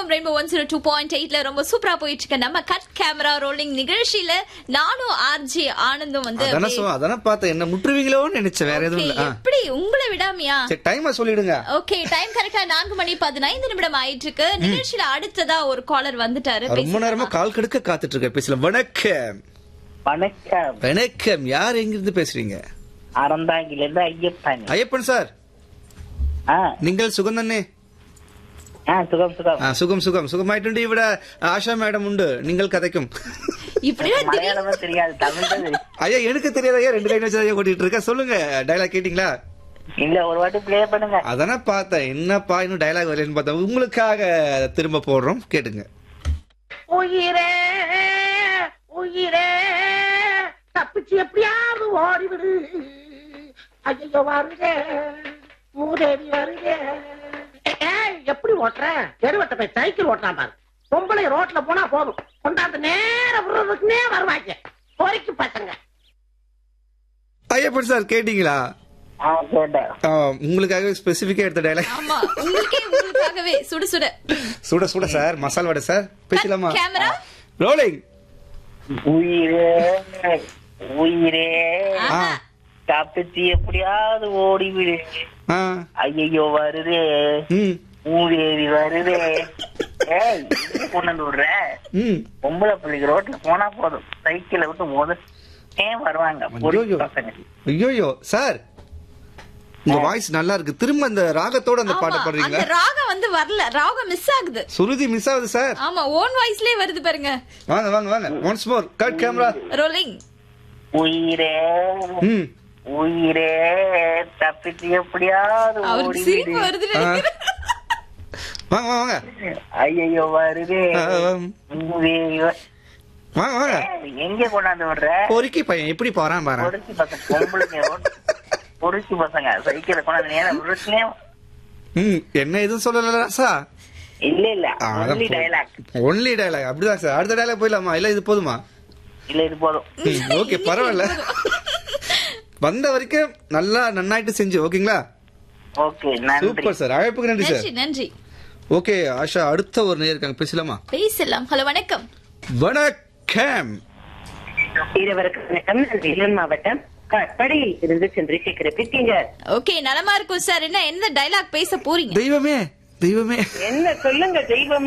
FM rainbow one zero two point எயிட்ல ரொம்ப சூப்பரா போயிட்டு இருக்க நம்ம கட் கேமரா ரோலிங் நிகழ்ச்சியில நானும் ஆர்ஜி ஆனந்தும் வந்து அதானே அப்படியே- சொ- அதானே பார்த்தேன் என்ன முற்றுவீங்களோன்னு நினைச்சேன் வேற எதுவும் Okay, இல்ல ஆ. எப்படி உங்களை விடாமையா சரி டைமை சொல்லிடுங்க ஓகே டைம் கரெக்டா நான்கு மணி பதினைந்து நிமிடம் ஆயிட்டு இருக்கு நிகழ்ச்சியில அடுத்ததா ஒரு காலர் வந்துட்டாரு ரொம்ப நேரமா கால் கடுக்க காத்துட்டு இருக்கேன் பேசல வணக்கம் வணக்கம் வணக்கம் யார் எங்கிருந்து பேசுறீங்க அறந்தாங்கில இருந்து ஐயப்பன் ஐயப்பன் சார் ஆ நீங்கள் சுகம் தானே ஆ சுகம் சுகம் ആ, സുഖം സുഖം സുഖമായിട്ടുണ്ട് ഇവിടെ ആശ മാഡം ഉണ്ട് നിങ്ങൾ കഥയ്ക്കും இப்படிதான் திடீர் மலையாளமும் தெரியாது தமிழ் தான் தெரியும். ஐயா எனக்கு தெரியாத ஐயா ரெண்டு லைன் வச்சு ஐயா ஓட்டிட்டு இருக்க சொல்லுங்க டைலாக் கேட்டீங்களா இல்ல ஒரு வாட்டி ப்ளே பண்ணுங்க அதானே பார்த்தேன் என்னப்பா இன்னும் டைலாக் வரலன்னு பார்த்தேன் உங்களுக்காக திரும்ப போடுறோம் கேட்டுங்க உயிரே உயிரே தப்பிச்சு எப்படியாவது ஓடிவிடு ஐயோ வருதே மூதேவி வருதே ஏய், எப்படி ஓட்டுற தெருவட்ட போய் சைக்கிள் ஓட்டுறான் பாரு பொம்பளை ரோட்ல போனா போதும் கொண்டாந்து நேர விடுறதுக்குனே வருவாங்க பொறிக்கு பசங்க ஐயப்பன் சார் கேட்டீங்களா ஆ கேட்டேன் ஆ, உங்களுக்காக ஸ்பெசிபிக்கா எடுத்த டைலாக் ஆமா உங்களுக்கே உங்களுக்காகவே சுட சுட சுட சுட சார் மசால் வடை சார் பேசலாமா கேமரா ரோலிங் உயிரே உயிரே ஆ தப்பிச்சு எப்படியாவது ஓடிவிடு ஆ ஐயோ வருதே ம் மூதேவி வருதே ஏய் எங்க கொண்டு வந்து விடுற ம் பொம்பளை பிள்ளைக்கு ரோட்ல போனா போதும் சைக்கிளை விட்டு போது ஏன் வருவாங்க பொறுக்கி ஐயோயோ. பசங்க ஐயோயோ சார் உங்க வாய்ஸ் நல்லா இருக்கு திரும்ப அந்த ராகத்தோட அந்த ஆமா பாட்டை அந்த பாடுறீங்களா ராகம் வந்து வரல ராகம் மிஸ் ஆகுது சுருதி மிஸ் ஆகுது சார் ஆமா ஓன் வாய்ஸ்லயே வருது பாருங்க வாங்க வாங்க வாங்க once more cut camera rolling உயிரே ம் உயிரே தப்பிச்சு எப்படியாவது அவருக்கு சிரிப்பு ஓடிவிடு வருது ஆ. வாங்க வாங்க வாங்க ஐயோ வருதே ஆ, ஆ. மூதேவி வ- வாங்க வாங்க ஏய், எங்க கொண்டாந்து விடுற பொறுக்கி பையன் எப்படி போறான் பாரு பொறுக்கி பசங்க பொம்பளைங்க ரோட் பொறுக்கி பசங்க சைக்கிளை கொண்டாந்து நேரம் விடுறதுனே ம் என்ன எதுவும் சொல்லல சார் இல்ல இல்ல ஒன்லி டைலாக் ஒன்லி டைலாக் அப்படிதான் சார் அடுத்த டைலாக் போயிடலாமா இல்ல இது போதுமா இல்ல இது போதும் ஓகே பரவாயில்ல வந்த வரைக்கும் நல்லா நன்னாயிட்டு செஞ்சு ஓகேங்களா ஓகே நன்றி சூப்பர் சார் அழைப்புக்கு நன்றி சார் நன்றி நன்றி ஓகே ஆஷா அடுத்த ஒரு நேர் இருக்காங்க பேசலாமா பேசலாம் ஹலோ வணக்கம் வணக்கம் இருவருக்கு வணக்கம் நான் வேலூர் மாவட்டம் கட்படியில் இருந்து சந்திரசேகர இருக்கீங்க ஓகே நலமா இருக்கும் சார் என்ன எந்த டைலாக் பேச போறீங்க தெய்வமே தெய்வமே என்ன சொல்லுங்க தெய்வம்